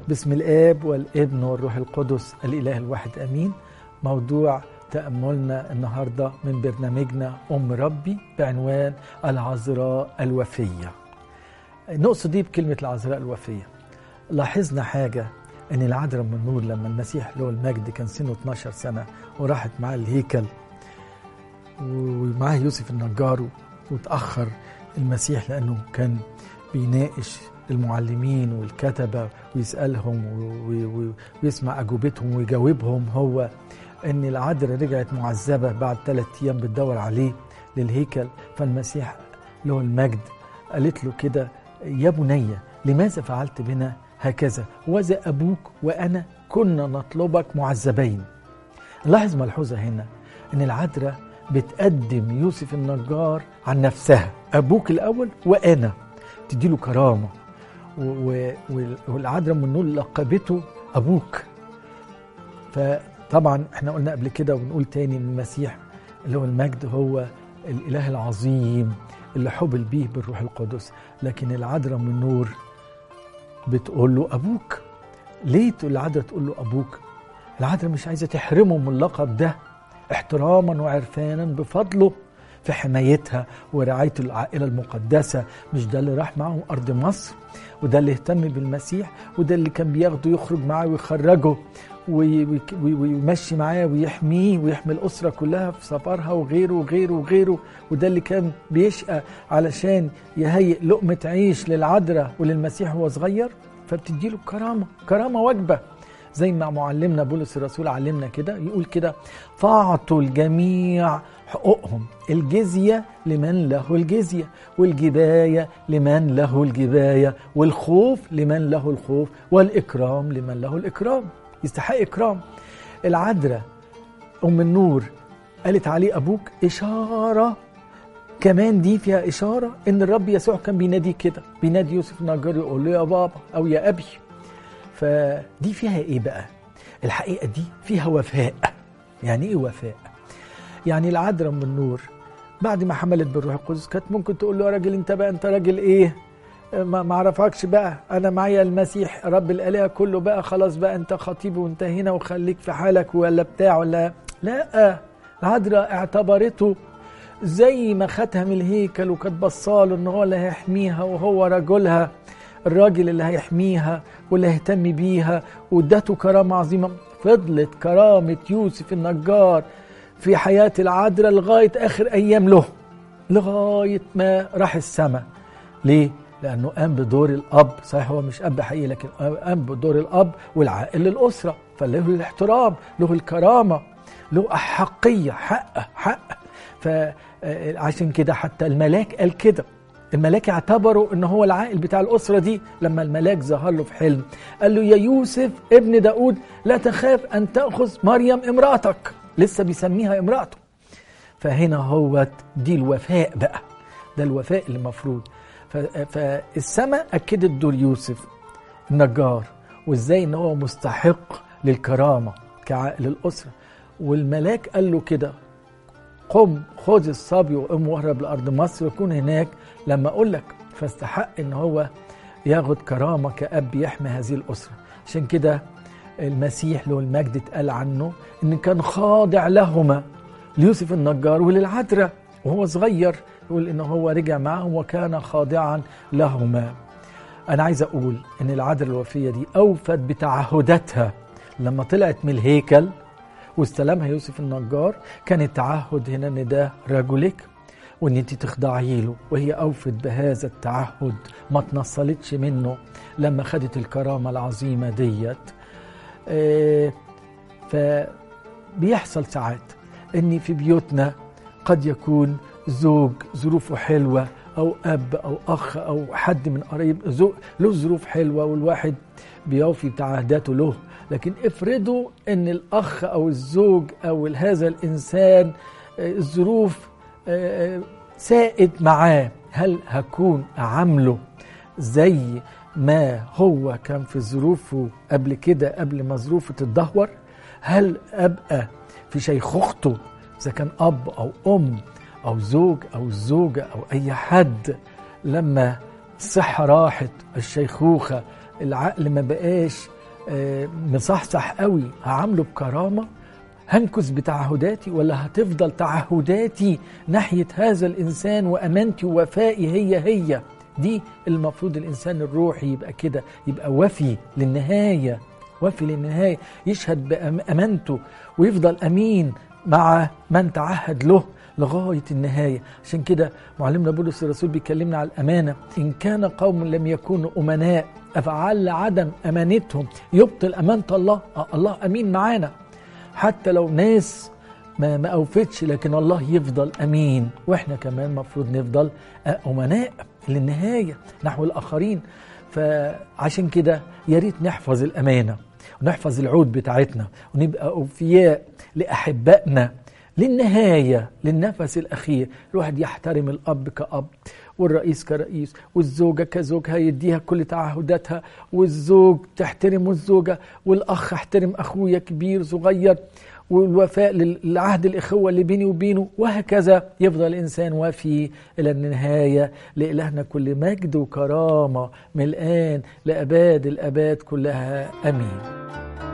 بسم الآب والابن والروح القدس الإله الواحد أمين موضوع تأملنا النهاردة من برنامجنا أم ربي بعنوان العذراء الوفية نقصد دي بكلمة العذراء الوفية لاحظنا حاجة أن العذراء من النور لما المسيح له المجد كان سنه 12 سنة وراحت معاه الهيكل ومعاه يوسف النجار وتأخر المسيح لأنه كان بيناقش المعلمين والكتبة ويسألهم ويسمع أجوبتهم ويجاوبهم هو أن العذراء رجعت معذبة بعد ثلاثة أيام بتدور عليه للهيكل فالمسيح له المجد قالت له كده يا بني لماذا فعلت بنا هكذا وذا أبوك وأنا كنا نطلبك معذبين لاحظ ملحوظة هنا أن العذراء بتقدم يوسف النجار عن نفسها أبوك الأول وأنا تديله كرامة والعذراء من نور لقبته أبوك فطبعا احنا قلنا قبل كده ونقول تاني ان المسيح اللي هو المجد هو الإله العظيم اللي حبل بيه بالروح القدس لكن العذراء من نور بتقول له أبوك ليه العذراء تقول له أبوك العذراء مش عايزة تحرمه من اللقب ده احتراما وعرفانا بفضله في حمايتها ورعاية العائلة المقدسة مش ده اللي راح معهم أرض مصر وده اللي اهتم بالمسيح وده اللي كان بياخده يخرج معاه ويخرجه ويمشي معاه ويحميه ويحمي الأسرة كلها في سفرها وغيره وغيره وغيره وده اللي كان بيشقى علشان يهيئ لقمة عيش للعذراء وللمسيح وهو صغير فبتديله كرامة كرامة وجبة زي ما معلمنا بولس الرسول علمنا كده يقول كده فاعطوا الجميع حقوقهم الجزية لمن له الجزية والجباية لمن له الجباية والخوف لمن له الخوف والإكرام لمن له الإكرام يستحق إكرام العذراء أم النور قالت عليه أبوك إشارة كمان دي فيها إشارة إن الرب يسوع كان بينادي كده بينادي يوسف النجار يقول له يا بابا أو يا أبي فدي فيها إيه بقى الحقيقة دي فيها وفاء يعني إيه وفاء يعني العذراء من النور بعد ما حملت بالروح القدس كانت ممكن تقول له يا راجل انت بقى انت راجل ايه ما اعرفكش بقى انا معايا المسيح رب الالهه كله بقى خلاص بقى انت خطيب وانتهينا وخليك في حالك ولا بتاع ولا لا العذراء اعتبرته زي ما خدها من الهيكل وكانت بصاله ان هو اللي هيحميها وهو رجلها الراجل اللي هيحميها واللي هيهتم بيها وادته كرامه عظيمه فضلت كرامه يوسف النجار في حياة العذراء لغاية آخر أيام له لغاية ما راح السماء ليه؟ لأنه قام بدور الأب صحيح هو مش أب حقيقي لكن قام بدور الأب والعائل للأسرة فله الاحترام له الكرامة له أحقية حق حق فعشان كده حتى الملاك قال كده الملاك اعتبروا ان هو العائل بتاع الاسره دي لما الملاك ظهر له في حلم قال له يا يوسف ابن داود لا تخاف ان تاخذ مريم امراتك لسه بيسميها امرأته فهنا هو دي الوفاء بقى ده الوفاء اللي المفروض فالسماء أكدت دور يوسف النجار وازاي ان هو مستحق للكرامة كعائل الأسرة والملاك قال له كده قم خذ الصبي وقم واهرب لأرض مصر وكون هناك لما أقول لك فاستحق ان هو ياخد كرامة كأب يحمي هذه الأسرة عشان كده المسيح له المجد اتقال عنه ان كان خاضع لهما ليوسف النجار وللعذراء وهو صغير يقول ان هو رجع معهم وكان خاضعا لهما انا عايز اقول ان العذراء الوفيه دي اوفت بتعهداتها لما طلعت من الهيكل واستلمها يوسف النجار كان التعهد هنا ان ده رجلك وان انت تخضعي له وهي اوفت بهذا التعهد ما تنصلتش منه لما خدت الكرامه العظيمه ديت آه فبيحصل ساعات ان في بيوتنا قد يكون زوج ظروفه حلوه او اب او اخ او حد من قريب له ظروف حلوه والواحد بيوفي بتعهداته له لكن افرضوا ان الاخ او الزوج او هذا الانسان الظروف سائد معاه هل هكون اعامله زي ما هو كان في ظروفه قبل كده قبل ما ظروفه تتدهور هل ابقى في شيخوخته اذا كان اب او ام او زوج او زوجه او اي حد لما الصحه راحت الشيخوخه العقل ما بقاش آه، مصحصح قوي هعامله بكرامة هنكس بتعهداتي ولا هتفضل تعهداتي ناحية هذا الإنسان وأمانتي ووفائي هي هي دي المفروض الإنسان الروحي يبقى كده يبقى وفي للنهاية وفي للنهاية يشهد بأمانته ويفضل أمين مع من تعهد له لغاية النهاية عشان كده معلمنا بولس الرسول بيكلمنا على الأمانة إن كان قوم لم يكونوا أمناء أفعل عدم أمانتهم يبطل أمانة الله آه الله أمين معانا حتى لو ناس ما ما أوفتش لكن الله يفضل أمين وإحنا كمان مفروض نفضل أمناء للنهاية نحو الآخرين فعشان كده يا ريت نحفظ الأمانة ونحفظ العود بتاعتنا ونبقى أوفياء لأحبائنا للنهاية للنفس الأخير الواحد يحترم الأب كأب والرئيس كرئيس والزوجة كزوج هيديها كل تعهداتها والزوج تحترم الزوجة والأخ احترم أخويا كبير صغير والوفاء لعهد الإخوة اللي بيني وبينه وهكذا يفضل الإنسان وفي إلى النهاية لإلهنا كل مجد وكرامة من الآن لأباد الأباد كلها أمين